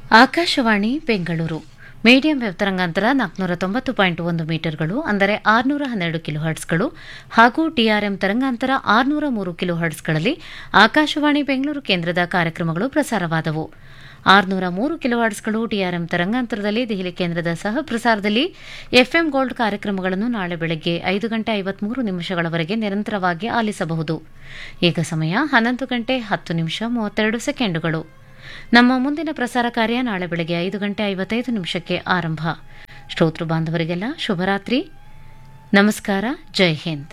Akashvani Bengaluru medium web ತರಂಗಾಂತರ ನಾಲ್ಕುನೂರ ತೊಂಬತ್ತು ಪಾಯಿಂಟ್ ಒಂದು ಮೀಟರ್ಗಳು ಅಂದರೆ ಆರುನೂರ ಹನ್ನೆರಡು ಕಿಲೋ ಹರ್ಟ್ಸ್ಗಳು ಹಾಗೂ ಟಿಆರ್ಎಂ ತರಂಗಾಂತರ ಆರುನೂರ ಮೂರು ಕಿಲೋ ಹರ್ಟ್ಸ್ಗಳಲ್ಲಿ ಆಕಾಶವಾಣಿ ಬೆಂಗಳೂರು ಕೇಂದ್ರದ ಕಾರ್ಯಕ್ರಮಗಳು ಪ್ರಸಾರವಾದವು ಆರುನೂರ ಮೂರು ಕಿಲೋ ಹರ್ಟ್ಸ್ಗಳು ಟಿಆರ್ಎಂ ತರಂಗಾಂತರದಲ್ಲಿ ದೆಹಲಿ ಕೇಂದ್ರದ ಸಹ ಪ್ರಸಾರದಲ್ಲಿ ಎಫ್ಎಂ ಗೋಲ್ಡ್ ಕಾರ್ಯಕ್ರಮಗಳನ್ನು ನಾಳೆ ಬೆಳಗ್ಗೆ ಐದು ಗಂಟೆ ಐವತ್ಮೂರು ನಿಮಿಷಗಳವರೆಗೆ ನಿರಂತರವಾಗಿ ಆಲಿಸಬಹುದು ಈಗ ಸಮಯ ಹನ್ನೊಂದು ಗಂಟೆ ಹತ್ತು ನಿಮಿಷ ಮೂವತ್ತೆರಡು ಸೆಕೆಂಡುಗಳು ನಮ್ಮ ಮುಂದಿನ ಪ್ರಸಾರ ಕಾರ್ಯ ನಾಳೆ ಬೆಳಗ್ಗೆ ಐದು ಗಂಟೆ ಐವತ್ತೈದು ನಿಮಿಷಕ್ಕೆ ಆರಂಭ ಶ್ರೋತೃ ಬಾಂಧವರಿಗೆಲ್ಲ ಶುಭರಾತ್ರಿ ನಮಸ್ಕಾರ ಜೈ ಹಿಂದ್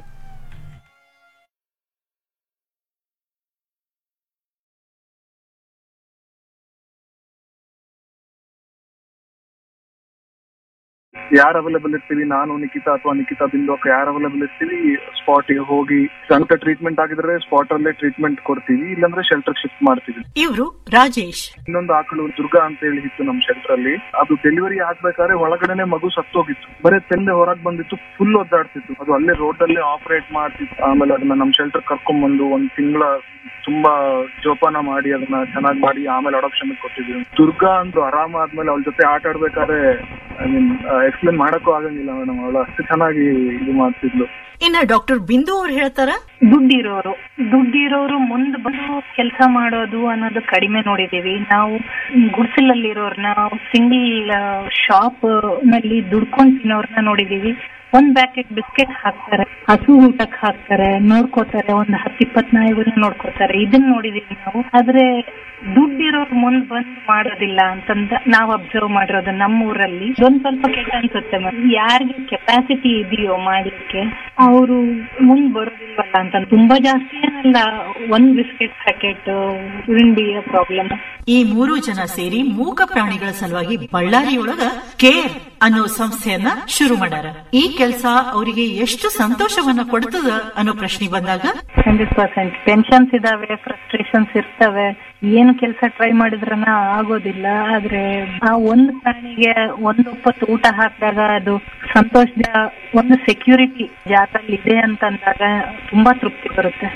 ಯಾರು ಅವೈಲೇಬಲ್ ಇರ್ತೀವಿ ನಾನು ನಿಖಿತಾ ಅಥವಾ ನಿಖಿತಾ ಬಿಂದು ಅಕ್ಕ ಯಾರು ಅವೈಲೇಬಲ್ ಇರ್ತೀವಿ ಸ್ಪಾಟ್ ಗೆ ಹೋಗಿ ಅಂತ ಟ್ರೀಟ್ಮೆಂಟ್ ಆಗಿದ್ರೆ ಸ್ಪಾಟ್ ಅಲ್ಲೇ ಟ್ರೀಟ್ಮೆಂಟ್ ಕೊಡ್ತೀವಿ ಇಲ್ಲಾಂದ್ರೆ ಶೆಲ್ಟರ್ ಶಿಫ್ಟ್ ಮಾಡ್ತೀವಿ ಇವರು ರಾಜೇಶ್ ಇನ್ನೊಂದು ಆಕಳು ದುರ್ಗಾ ಅಂತ ಹೇಳಿ ಇತ್ತು ನಮ್ ಶೆಲ್ಟರ್ ಅಲ್ಲಿ ಅದು ಡೆಲಿವರಿ ಆಗ್ಬೇಕಾದ್ರೆ ಒಳಗಡೆನೆ ಮಗು ಸತ್ತೋಗಿತ್ತು ಬರೀ ತೆಲ್ಲೆ ಹೊರಗ್ ಬಂದಿತ್ತು ಫುಲ್ ಒದ್ದಾಡ್ತಿತ್ತು ಅದು ಅಲ್ಲೇ ರೋಡ್ ಅಲ್ಲೇ ಆಪರೇಟ್ ಮಾಡ್ತಿತ್ತು ಆಮೇಲೆ ಅದನ್ನ ನಮ್ ಶೆಲ್ಟರ್ ಕರ್ಕೊಂಡ್ ಬಂದು ಒಂದ್ ತಿಂಗಳ ತುಂಬಾ ಜೋಪಾನ ಮಾಡಿ ಅದನ್ನ ಚೆನ್ನಾಗಿ ಮಾಡಿ ಆಮೇಲೆ ಅಡಾಪ್ಷನ್ ಕೊಟ್ಟಿದ್ವಿ ದುರ್ಗಾ ಅಂತೂ ಆರಾಮ ಆದ್ಮೇಲೆ ಅವಳ ಜೊತೆ ಆಟ ಆಡ್ಬೇಕಾದ್ರೆ ಐ ಮೀನ್ ಎಕ್ಸ್ಪ್ಲೇನ್ ಮಾಡಕ್ಕೂ ಆಗಂಗಿಲ್ಲ ಮೇಡಮ್ ಅವಳು ಅಷ್ಟು ಚೆನ್ನಾಗಿ ಇದು ಮಾಡ್ತಿದ್ಲು ಇನ್ನ ಡಾಕ್ಟರ್ ಬಿಂದು ಅವ್ರು ಹೇಳ್ತಾರ ದುಡ್ಡಿರೋರು ದುಡ್ಡಿರೋರು ಮುಂದ್ ಬಂದು ಕೆಲಸ ಮಾಡೋದು ಅನ್ನೋದು ಕಡಿಮೆ ನೋಡಿದೀವಿ ನಾವು ಗುಡ್ಸಲಲ್ಲಿರೋರ್ನ ಸಿಂಗಲ್ ಶಾಪ್ ನಲ್ಲಿ ದುಡ್ಕೊಂಡ್ ತಿನ್ನೋರ್ನ ನೋಡಿದೀವಿ ಒಂದ್ ಪ್ಯಾಕೆಟ್ ಬಿಸ್ಕೆಟ್ ಹಾಕ್ತಾರೆ ಹಸು ಊಟಕ್ ಹಾಕ್ತಾರೆ ನೋಡ್ಕೋತಾರೆ ಒಂದ್ ಹತ್ ಇಪ್ಪತ್ ನಾಯಿಗಳನ್ನ ನೋಡ್ಕೋತಾರೆ ಇದನ್ನ ನೋಡಿದೀವಿ ನಾವು ಆದ್ರೆ ದುಡ್ಡಿರೋರು ಮುಂದ್ ಬಂದ್ ಮಾಡೋದಿಲ್ಲ ಅಂತಂದ ನಾವ್ ಅಬ್ಸರ್ವ್ ಮಾಡಿರೋದು ನಮ್ಮ ಊರಲ್ಲಿ ಇದೊಂದ್ ಸ್ವಲ್ಪ ಕೆಟ್ಟ ಅನ್ಸುತ್ತೆ ಮ್ಯಾಮ್ ಯಾರಿಗೆ ಕೆಪಾಸಿಟಿ ಇದೆಯೋ ಮಾಡ್ಲಿಕ್ಕೆ ಅವರು ಮುಂದ್ ಬರೋದಿಲ್ವಲ್ಲ ಅಂತ ತುಂಬಾ ಜಾಸ್ತಿ ಏನಲ್ಲ ಒಂದ್ ಬಿಸ್ಕೆಟ್ ಪ್ಯಾಕೆಟ್ ಬಿ ಪ್ರಾಬ್ಲಮ್ ಈ ಮೂರು ಜನ ಸೇರಿ ಮೂಕ ಪ್ರಾಣಿಗಳ ಸಲುವಾಗಿ ಬಳ್ಳಾರಿಯೊಳಗ ಕೇರ್ ಅನ್ನೋ ಸಂಸ್ಥೆಯನ್ನ ಶುರು ಮಾಡ್ಯಾರ ಈ ಕೆಲಸ ಅವರಿಗೆ ಎಷ್ಟು ಸಂತೋಷವನ್ನ ಕೊಡ್ತದ ಅನ್ನೋ ಪ್ರಶ್ನೆ ಬಂದಾಗ ಹಂಡ್ರೆಡ್ ಪರ್ಸೆಂಟ್ ಟೆನ್ಷನ್ಸ್ ಇದಾವೆ ಫ್ರಸ್ಟ್ರೇಷನ್ಸ್ ಇರ್ತವೆ ಏನು ಕೆಲಸ ಟ್ರೈ ಮಾಡಿದ್ರನ ಆಗೋದಿಲ್ಲ ಆದ್ರೆ ಆ ಒಂದು ಪ್ರಾಣಿಗೆ ಒಂದು ಒಪ್ಪತ್ತು ಊಟ ಹಾಕಿದಾಗ ಅದು ಸಂತೋಷದ ಒಂದು ಸೆಕ್ಯೂರಿಟಿ ಜಾಗದಲ್ಲಿ ಇದೆ ಅಂತಂದಾಗ ತುಂಬಾ ತೃಪ್ತಿ ಬರುತ್ತೆ